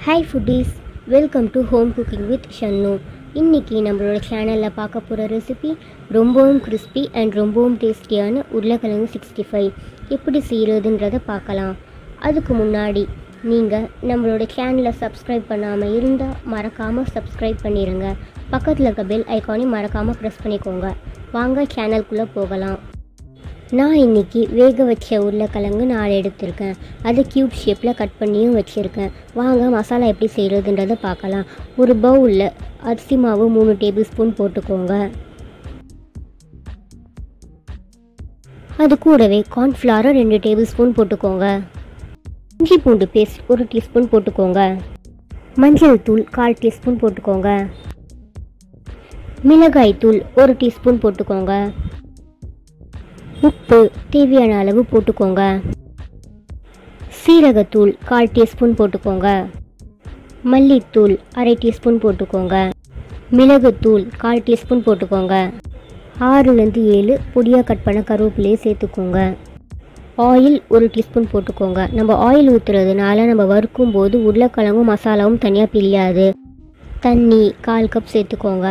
hi foodies welcome to home cooking with Shannu இன்றைக்கி நம்மளோட சேனலில் பார்க்க போகிற ரெசிபி ரொம்பவும் கிறிஸ்பி அண்ட் ரொம்பவும் டேஸ்டியான உருளைக்கிழங்கு சிக்ஸ்டி ஃபைவ் எப்படி செய்கிறதுன்றதை பார்க்கலாம் அதுக்கு முன்னாடி நீங்கள் நம்மளோட சேனலை சப்ஸ்கிரைப் பண்ணாமல் இருந்தால் மறக்காமல் சப்ஸ்கிரைப் பண்ணிடுங்க பக்கத்தில் இருக்க பெல் ஐக்கானையும் மறக்காமல் ப்ரெஸ் பண்ணிக்கோங்க வாங்க சேனல்குள்ளே போகலாம் நான் இன்னைக்கு வேக வச்ச உருளைக்கிழங்கு நாலு எடுத்திருக்கேன் அதை க்யூப் ஷேப்பில் கட் பண்ணியும் வச்சுருக்கேன் வாங்க மசாலா எப்படி செய்கிறதுன்றதை பார்க்கலாம் ஒரு பவுலில் அரிசி மாவு மூணு டேபிள் ஸ்பூன் போட்டுக்கோங்க அது கூடவே கார்ன்ஃப்ளவரை ரெண்டு டேபிள் ஸ்பூன் போட்டுக்கோங்க இஞ்சி பூண்டு பேஸ்ட் ஒரு டீஸ்பூன் போட்டுக்கோங்க மஞ்சள் தூள் கால் டீஸ்பூன் போட்டுக்கோங்க மிளகாய் தூள் ஒரு டீஸ்பூன் போட்டுக்கோங்க உப்பு தேவையான அளவு போட்டுக்கோங்க சீரகத்தூள் கால் டீஸ்பூன் போட்டுக்கோங்க மல்லித்தூள் அரை டீஸ்பூன் போட்டுக்கோங்க மிளகுத்தூள் கால் டீஸ்பூன் போட்டுக்கோங்க ஆறுலேருந்து ஏழு பொடியாக கட் பண்ண கருவேப்பிலையை சேர்த்துக்கோங்க ஆயில் ஒரு டீஸ்பூன் போட்டுக்கோங்க நம்ம ஆயில் ஊற்றுறதுனால நம்ம வறுக்கும் போது உருளைக்கிழங்கும் மசாலாவும் தனியாக பிரியாது தண்ணி கால் கப் சேர்த்துக்கோங்க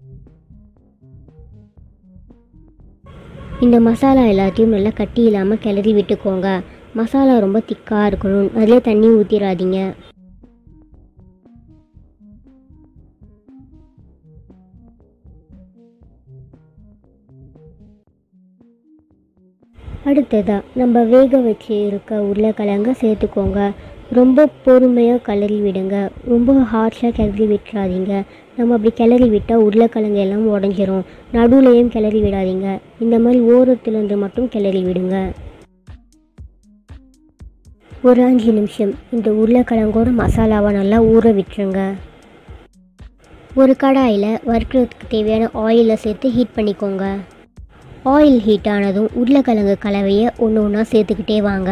இந்த மசாலா எல்லாத்தையும் நல்லா கட்டி இல்லாமல் கிளறி விட்டுக்கோங்க மசாலா ரொம்ப திக்காக இருக்கணும் அதிலே தண்ணி ஊற்றிடாதீங்க அடுத்ததாக நம்ம வேக வச்சு இருக்க உருளைக்கிழங்க சேர்த்துக்கோங்க ரொம்ப பொறுமையாக கிளறி விடுங்க ரொம்ப ஹார்ஷாக கிளறி விட்டுறாதீங்க நம்ம அப்படி கிளறி விட்டால் உருளைக்கிழங்கு எல்லாம் உடஞ்சிரும் நடுவுலையும் கிளறி விடாதீங்க இந்த மாதிரி ஓரத்துலேருந்து மட்டும் கிளறி விடுங்க ஒரு அஞ்சு நிமிஷம் இந்த உருளைக்கிழங்கோட மசாலாவை நல்லா ஊற விட்டுருங்க ஒரு கடாயில் வறுக்கிறதுக்கு தேவையான ஆயிலை சேர்த்து ஹீட் பண்ணிக்கோங்க ஆயில் ஹீட் ஆனதும் உருளைக்கிழங்கு கலவையை ஒன்று ஒன்றா சேர்த்துக்கிட்டே வாங்க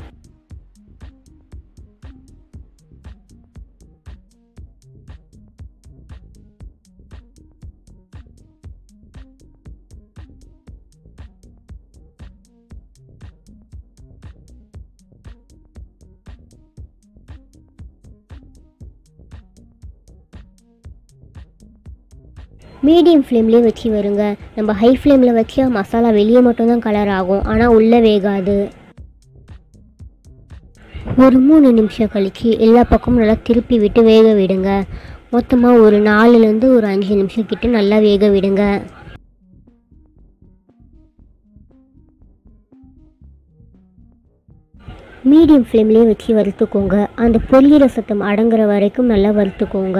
மீடியம் ஃப்ளேம்லேயே வச்சு வருங்க நம்ம ஹை ஃப்ளேமில் வச்சா மசாலா வெளியே மட்டும்தான் கலர் ஆகும் ஆனால் உள்ளே வேகாது ஒரு மூணு நிமிஷம் கழித்து எல்லா பக்கமும் நல்லா திருப்பி விட்டு வேக விடுங்க மொத்தமாக ஒரு நாலுலேருந்து ஒரு அஞ்சு நிமிஷம் கிட்ட நல்லா வேக விடுங்க மீடியம் ஃப்ளேம்லேயே வச்சு வறுத்துக்கோங்க அந்த பொரியிற சத்தம் அடங்குற வரைக்கும் நல்லா வறுத்துக்கோங்க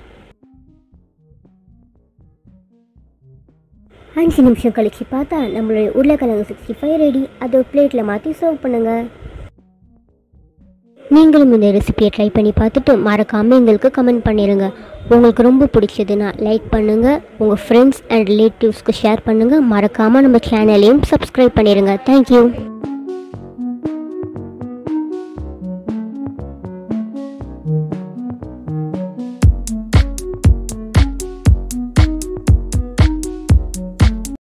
அஞ்சு நிமிஷம் கழிச்சு பார்த்தா நம்மளுடைய உருளைக்கிழங்கு சிக்ஸ்டி ஃபைவ் ரெடி அதை ஒரு பிளேட்டில் மாற்றி சர்வ் பண்ணுங்கள் நீங்களும் இந்த ரெசிபியை ட்ரை பண்ணி பார்த்துட்டு மறக்காமல் எங்களுக்கு கமெண்ட் பண்ணிடுங்க உங்களுக்கு ரொம்ப பிடிச்சதுன்னா லைக் பண்ணுங்கள் உங்கள் ஃப்ரெண்ட்ஸ் அண்ட் ரிலேட்டிவ்ஸ்க்கு ஷேர் பண்ணுங்கள் மறக்காமல் நம்ம சேனலையும் சப்ஸ்கிரைப் பண்ணிடுங்க தேங்க்யூ